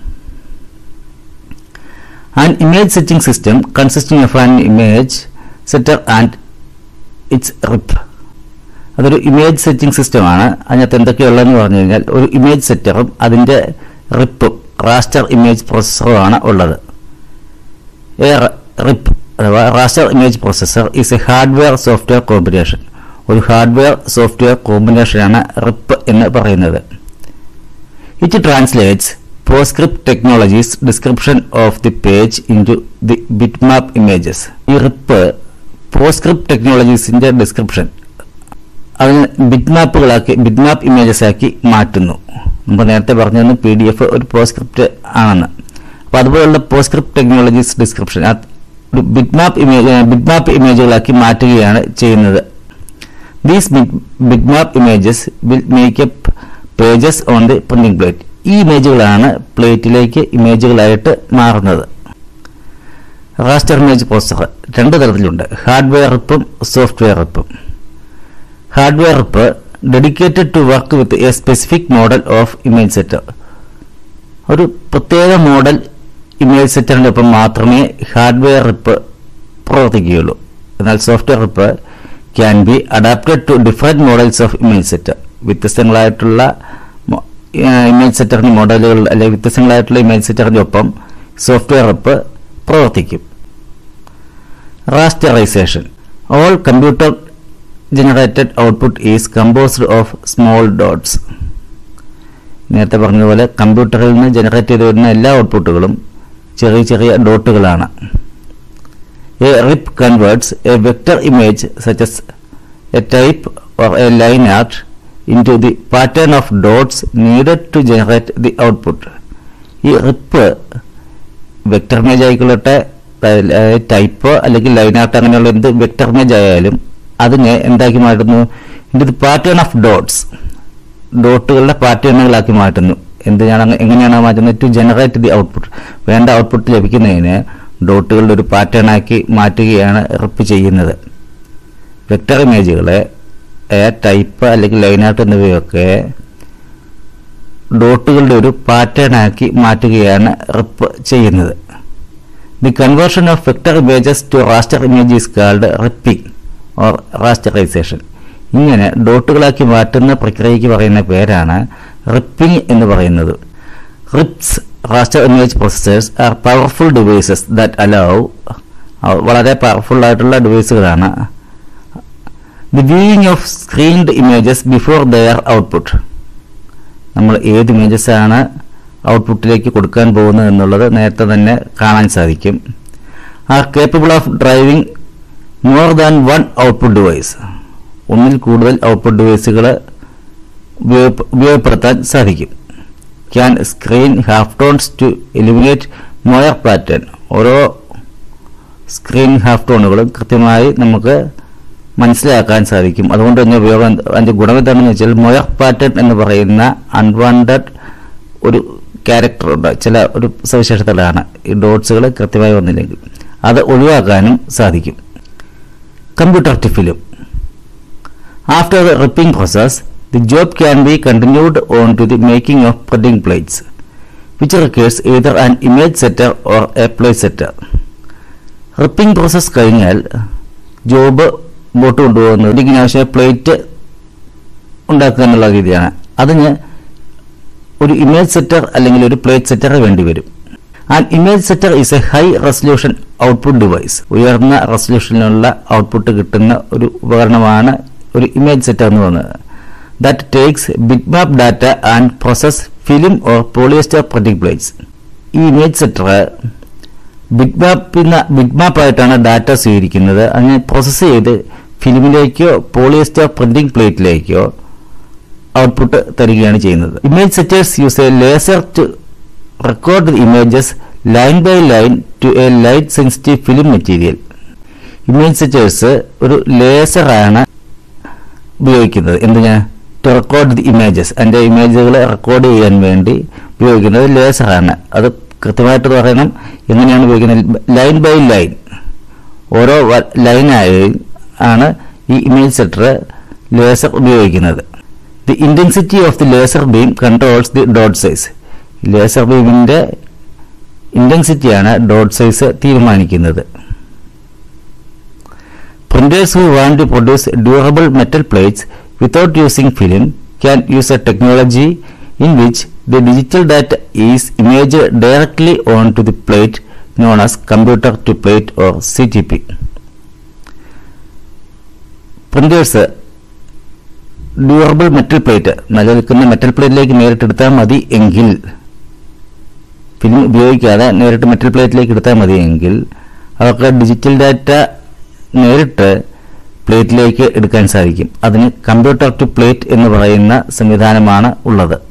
an image setting system consisting of an image setter and its RIP അതൊരു ഇമേജ് സെറ്റിംഗ് സിസ്റ്റമാണ് അതിനകത്ത് എന്തൊക്കെയുള്ളതെന്ന് പറഞ്ഞു കഴിഞ്ഞാൽ ഒരു ഇമേജ് സെറ്ററും അതിന്റെ റിപ്പും റാസ്റ്റർ ഇമേജ് പ്രോസസ്സറുമാണ് ഉള്ളത് എ റിപ്പ് അഥവാ raster image processor is a hardware software combination ഒരു ഹാർഡ്വെയർ സോഫ്റ്റ്വെയർ കോമ്പിനേഷനാണ് റിപ്പ് എന്ന് പറയുന്നത് it translates PostScript technologies description of the page in to the bitmap images ഈ റിപ്പ് പോസ്ക്രിപ്റ്റ് ടെക്നോളജീസിന്റെ ഡിസ്ക്രിപ്ഷൻ അതിന് ബിറ്റ്മാപ്പുകളാക്കി ബിറ്റ്മാപ്പ് ഇമേജസ് ആക്കി മാറ്റുന്നു നമ്മൾ നേരത്തെ പറഞ്ഞിരുന്നു പി ഡി എഫ് ഒരു പോസ്ക്രിപ്റ്റ് ആണെന്ന് അപ്പോൾ അതുപോലുള്ള PostScript technologies description bitmap image bitmap ഇമേജുകളാക്കി മാറ്റുകയാണ് ചെയ്യുന്നത് these bitmap images will makeup pages on the printing plate ഈ ഇമേജുകളാണ് പ്ലേറ്റിലേക്ക് ഇമേജുകളായിട്ട് മാറുന്നത് റാസ്റ്റർ ഇമേജ് പ്രോസസർ രണ്ട് തരത്തിലുണ്ട് ഹാർഡ്വെയർ റിപ്പും സോഫ്റ്റ്വെയർ റിപ്പും hardware RIP dedicated to work with a specific model of image setter ഒരു പ്രത്യേക മോഡൽ ഇമേജ് സെറ്ററിൻ്റെ ഒപ്പം മാത്രമേ ഹാർഡ്വെയർ റിപ്പ് പ്രവർത്തിക്കുകയുള്ളൂ എന്നാൽ software RIP can be adapted to different models of image setter വ്യത്യസ്തങ്ങളായിട്ടുള്ള ഇമേജ് സെറ്ററിൻ്റെ മോഡലുകൾ അല്ലെങ്കിൽ വ്യത്യസ്തങ്ങളായിട്ടുള്ള ഇമേജ് സെറ്ററിൻ്റെ ഒപ്പം സോഫ്റ്റ്വെയർ റിപ്പ് പ്രവർത്തിക്കും rasterisation all computer generated output is composed of small dots നേരത്തെ പറഞ്ഞതുപോലെ കമ്പ്യൂട്ടറിൽ നിന്ന് ജനറേറ്റ് ചെയ്ത് വരുന്ന എല്ലാ ഔട്ട്പുട്ടുകളും ചെറിയ ചെറിയ ഡോട്ടുകളാണ് a RIP converts a vector image such as a type or a line art in to the pattern of dots needed to generate the output ഈ റിപ്പ് വെക്ടർ ഇമേജ് ആയിക്കൊള്ളട്ടെ ടൈപ്പ് അല്ലെങ്കിൽ ലൈൻ ആർട്ട് അങ്ങനെയുള്ള എന്ത് വെക്ടർ ഇമേജ് ആയാലും അതിനെ എന്താക്കി മാറ്റുന്നു in to the pattern of dots ഡോട്ടുകളുടെ പാറ്റേണുകളാക്കി മാറ്റുന്നു എന്തിനാണ് അങ്ങ- എങ്ങനെയാണ് മാറ്റുന്നത് ടു ജനറേറ്റ് ദി ഔട്ട്പുട്ട് വേണ്ട ഔട്ട്പുട്ട് ലഭിക്കുന്നതിന് ഡോട്ടുകളുടെ ഒരു പാറ്റേൺ ആക്കി മാറ്റുകയാണ് റിപ്പ് ചെയ്യുന്നത് വെക്ടർ ഇമേജുകളെ ടൈപ്പ് അല്ലെങ്കിൽ ലൈനാട്ട് എന്നിവയൊക്കെ ഡോട്ടുകളുടെ ഒരു പാറ്റേൺ ആക്കി മാറ്റുകയാണ് റിപ്പ് ചെയ്യുന്നത് the conversion of vector images to raster image is called ripping or rasterisation ഇങ്ങനെ ഡോട്ടുകളാക്കി മാറ്റുന്ന പ്രക്രിയയ്ക്ക് പറയുന്ന പേരാണ് റിപ്പിംഗ് എന്ന് പറയുന്നത് RIPs raster image processors are powerful devices that allow വളരെ പവർഫുൾ ആയിട്ടുള്ള ഡിവൈസുകളാണ് the viewing of screened images before their output നമ്മൾ ഏത് ഇമേജസ് ആണ് ഔട്ട്പുട്ടിലേക്ക് കൊടുക്കാൻ പോകുന്നത് എന്നുള്ളത് നേരത്തെ തന്നെ കാണാൻ സാധിക്കും are capable of driving more than one output device ഒന്നിൽ കൂടുതൽ ഔട്ട്പുട്ട് ഡിവൈസുകൾ ഉപയോഗപ്പെടുത്താൻ സാധിക്കും can screen halftones to eliminate moire pattern ഓരോ സ്ക്രീൻ ഹാഫ് ടോണുകളും കൃത്യമായി നമുക്ക് മനസ്സിലാക്കാൻ സാധിക്കും അതുകൊണ്ട് തന്നെ ഉപയോഗം അതിന്റെ ഗുണം എന്താണെന്ന് വെച്ചാൽ മൊയർ പാറ്റേൺ എന്ന് പറയുന്ന അൺവാണ്ടഡ് ഒരു ക്യാരക്ടർ ഉണ്ട് ചില ഒരു സവിശേഷതകളാണ് ഈ ഡോട്ട്സുകൾ കൃത്യമായി വന്നില്ലെങ്കിൽ അത് ഒഴിവാക്കാനും സാധിക്കും computer to film after the ripping process the job can be continued on to the making of printing plates which requires either an image setter or a plate setter ripping process കഴിഞ്ഞാൽ job മുമ്പോട്ട് കൊണ്ടുപോകുന്നത് ഇതിന് ആവശ്യമായ plate ഉണ്ടാക്കുക എന്നുള്ള രീതിയാണ് അതിന് ഒരു ഇമേജ് സെറ്റർ അല്ലെങ്കിൽ ഒരു പ്ലേറ്റ് സെറ്റർ വേണ്ടി വരും an image setter is a high resolution output device ഉയർന്ന റെസൊല്യൂഷനിലുള്ള ഔട്ട്പുട്ട് കിട്ടുന്ന ഒരു ഉപകരണമാണ് ഒരു ഇമേജ് സെറ്റർ എന്ന് പറയുന്നത് that takes bitmap data and process film or polyester printing plates ഈ ഇമേജ് സെറ്റർ ബിറ്റ്മാപ്പിന്ന ബിറ്റ്മാപ്പായിട്ടാണ് ഡാറ്റ സ്വീകരിക്കുന്നത് അതിനെ പ്രോസസ്സ് ചെയ്ത് ഫിലിമിലേക്കോ പോളിയസ്റ്റർ പ്രിന്റിംഗ് പ്ലേറ്റിലേക്കോ ഔട്ട്പുട്ട് തരികയാണ് ചെയ്യുന്നത് image setters use a laser to record the images line by line to a light sensitive film material image setters ഒരു ലേസറാണ് ഉപയോഗിക്കുന്നത് എന്തിനാ ടു റെക്കോർഡ് ദി ഇമേജസ് അതിൻ്റെ ഇമേജുകൾ റെക്കോർഡ് ചെയ്യാൻ വേണ്ടി ഉപയോഗിക്കുന്നത് ലേസറാണ് അത് കൃത്യമായിട്ട് പറയണം എങ്ങനെയാണ് ഉപയോഗിക്കുന്നത് ലൈൻ ബൈ ലൈൻ ഓരോ വ- ലൈനായി ആണ് ഈ ഇമേജ് സെറ്റർ ലേസർ ഉപയോഗിക്കുന്നത് the intensity of the laser beam controls the dot size laser ബീമിന്റെ ഇന്റൻസിറ്റിയാണ് ഡോട്ട് സൈസ് തീരുമാനിക്കുന്നത് Printers who want to produce durable metal plates without using film can use a technology in which the digital data is imaged directly onto the plate known as computer to plate or CTP. Printers durable metal plate നിലനിൽക്കുന്ന metal പ്ലേറ്റിലേക്ക് നേരിട്ട് എടുത്താൽ മതി എങ്കിൽ film ഉപയോഗിക്കാതെ നേരിട്ട് metal പ്ലേറ്റിലേക്ക് എടുത്താൽ മതി എങ്കിൽ അവർക്ക് ഡിജിറ്റൽ ഡാറ്റ നേരിട്ട് പ്ലേറ്റിലേക്ക് എടുക്കാൻ സാധിക്കും അതിന് കമ്പ്യൂട്ടർ ടു പ്ലേറ്റ് എന്ന് പറയുന്ന സംവിധാനമാണ് ഉള്ളത്